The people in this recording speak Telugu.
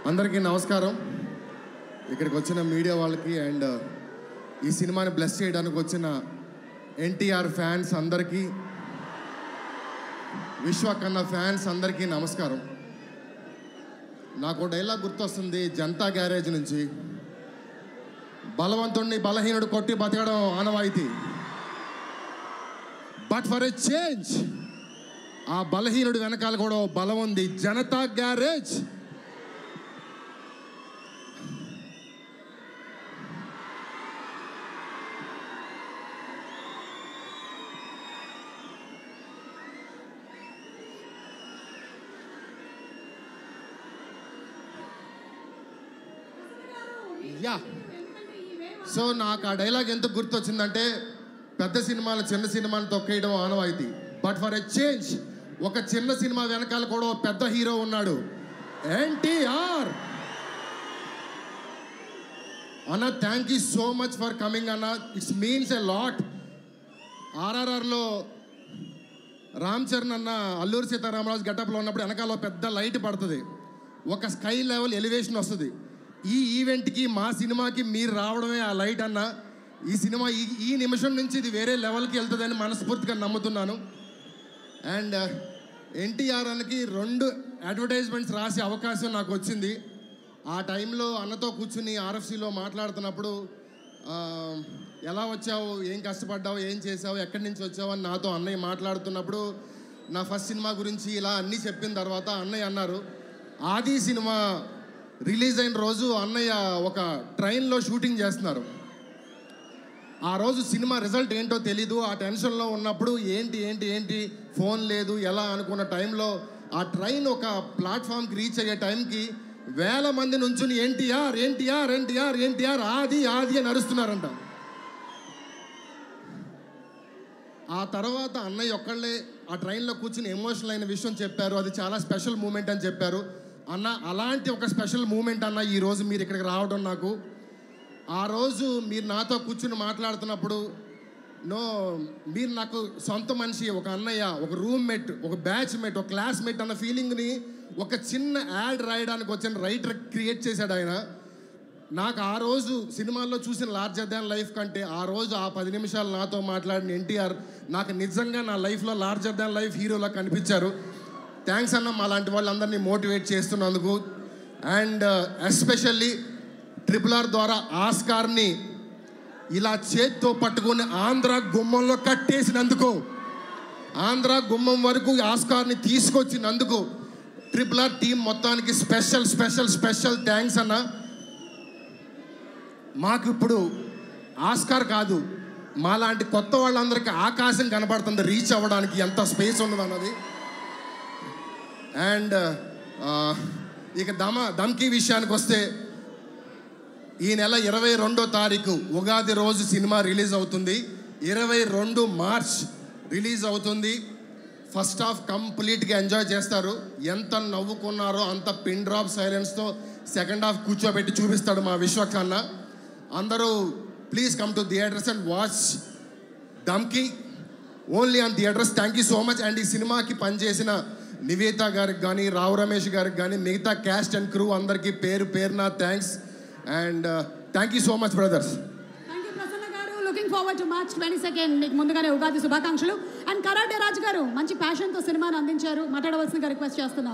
అందరికీ నమస్కారం ఇక్కడికి వచ్చిన మీడియా వాళ్ళకి అండ్ ఈ సినిమాని బ్లెస్ చేయడానికి వచ్చిన ఎన్టీఆర్ ఫ్యాన్స్ అందరికీ విశ్వకన్న ఫ్యాన్స్ అందరికీ నమస్కారం నాకు డైలాగ్ గుర్తొస్తుంది జనతా గ్యారేజ్ నుంచి బలవంతుణ్ణి బలహీనుడు కొట్టి బతకడం ఆనవాయితీ బట్ ఫర్ ఎ చేంజ్ ఆ బలహీనుడి వెనకాల కూడా ఓ బలం ఉంది జనతా గ్యారేజ్ యా సో నాకు ఆ డైలాగ్ ఎంత గుర్తొచ్చిందంటే పెద్ద సినిమాలు చిన్న సినిమాని తొక్కేయడం ఆనవాయితీ బట్ ఫర్ ఎ చేంజ్ ఒక చిన్న సినిమా వెనకాల కూడా ఓ పెద్ద హీరో ఉన్నాడు ఎన్టీఆర్ అన్న thank you so much for coming అన్న ఇట్స్ మీన్స్ ఎ లాట్ ఆర్ఆర్ఆర్లో రామ్ చరణ్ అన్న అల్లూరి సీతారామరాజు గెటప్లో ఉన్నప్పుడు వెనకాల ఓ పెద్ద లైట్ పడుతుంది ఒక స్కై లెవెల్ ఎలివేషన్ వస్తుంది ఈ ఈవెంట్కి మా సినిమాకి మీరు రావడమే ఆ లైట్ అన్న ఈ సినిమా ఈ ఈ నిమిషం నుంచి ఇది వేరే లెవెల్కి వెళ్తుందని మనస్ఫూర్తిగా నమ్ముతున్నాను అండ్ ఎన్టీఆర్ అన్నకి రెండు అడ్వర్టైజ్మెంట్స్ రాసే అవకాశం నాకు వచ్చింది ఆ టైంలో అన్నతో కూర్చుని ఆర్ఎఫ్సిలో మాట్లాడుతున్నప్పుడు ఆ, ఎలా వచ్చావు ఏం కష్టపడ్డావు ఏం చేసావు ఎక్కడి నుంచి వచ్చావు అని నాతో అన్నయ్య మాట్లాడుతున్నప్పుడు నా ఫస్ట్ సినిమా గురించి ఇలా అన్నీ చెప్పిన తర్వాత అన్నయ్య అన్నారు ఆది సినిమా రిలీజ్ అయిన రోజు అన్నయ్య ఒక ట్రైన్లో షూటింగ్ చేస్తున్నారు ఆ రోజు సినిమా రిజల్ట్ ఏంటో తెలీదు ఆ టెన్షన్లో ఉన్నప్పుడు ఏంటి ఏంటి ఏంటి ఫోన్ లేదు ఎలా అనుకున్న టైంలో ఆ ట్రైన్ ఒక ప్లాట్ఫామ్కి రీచ్ అయ్యే టైంకి వేల మంది నుంచుని ఎన్టీఆర్ ఎన్టీఆర్ ఎన్టీఆర్ ఎన్టీఆర్ ఆది ఆది అని అరుస్తున్నారంట ఆ తర్వాత అన్నయ్య ఒక్కళ్ళే ఆ ట్రైన్లో కూర్చుని ఎమోషనల్ అయిన విషయం చెప్పారు అది చాలా స్పెషల్ మూమెంట్ అని చెప్పారు అన్న అలాంటి ఒక స్పెషల్ మూమెంట్ అన్న ఈ రోజు మీరు ఇక్కడికి రావడం నాకు ఆ రోజు మీరు నాతో కూర్చుని మాట్లాడుతున్నప్పుడు నో మీరు నాకు సొంత మనిషి ఒక అన్నయ్య ఒక రూమ్మేట్ ఒక బ్యాచ్ మేట్ ఒక క్లాస్మేట్ అన్న ఫీలింగ్ని ఒక చిన్న యాడ్ రాయడానికి వచ్చిన రైటర్ క్రియేట్ చేశాడు ఆయన నాకు ఆ రోజు సినిమాల్లో చూసిన లార్జర్ దాన్ లైఫ్ కంటే ఆ రోజు ఆ పది నిమిషాలు నాతో మాట్లాడిన ఎన్టీఆర్ నాకు నిజంగా నా లైఫ్లో లార్జర్ దాన్ లైఫ్ హీరోలా కనిపించారు థ్యాంక్స్ అన్న మా లాంటి వాళ్ళందరినీ మోటివేట్ చేస్తున్నందుకు అండ్ ఎస్పెషల్లీ ట్రిపుల్ ఆర్ ద్వారా ఆస్కార్ని ఇలా చేత్తో పట్టుకుని ఆంధ్ర గుమ్మంలో కట్టేసినందుకు ఆంధ్ర గుమ్మం వరకు ఆస్కార్ని తీసుకొచ్చినందుకు ట్రిపుల్ ఆర్ టీం మొత్తానికి స్పెషల్ స్పెషల్ స్పెషల్ థ్యాంక్స్ అన్న మాకు ఇప్పుడు ఆస్కార్ కాదు మాలాంటి కొత్త వాళ్ళందరికీ ఆకాశం కనబడుతుంది రీచ్ అవ్వడానికి ఎంత స్పేస్ ఉన్నది అన్నది అండ్ ఇక దమ దమ్కి విషయానికి వస్తే ఈ నెల ఇరవై రెండో తారీఖు ఉగాది రోజు సినిమా రిలీజ్ అవుతుంది ఇరవై రెండు మార్చ్ రిలీజ్ అవుతుంది ఫస్ట్ హాఫ్ కంప్లీట్గా ఎంజాయ్ చేస్తారు ఎంత నవ్వుకున్నారో అంత పిన్ డ్రాప్ సైలెన్స్తో సెకండ్ హాఫ్ కూర్చోబెట్టి చూపిస్తాడు మా విశ్వకన్న అందరూ please come to theatres and watch Dhamki only on theatres thank you so much and ఈ సినిమాకి పనిచేసిన నివేత గారికి కానీ రావు రమేష్ గారికి కానీ మిగతా క్యాస్ట్ అండ్ క్రూ అందరికీ పేరు పేరున thanks and thank you so much brothers thank you Prasanna గారు looking forward to March twenty second మీకు ముందుగానే ఉగాది శుభాకాంక్షలు అండ్ కరాటే రాజు గారు మంచి ప్యాషన్తో సినిమాను అందించారు మాట్లాడవలసిందిగా రిక్వెస్ట్ చేస్తున్నాను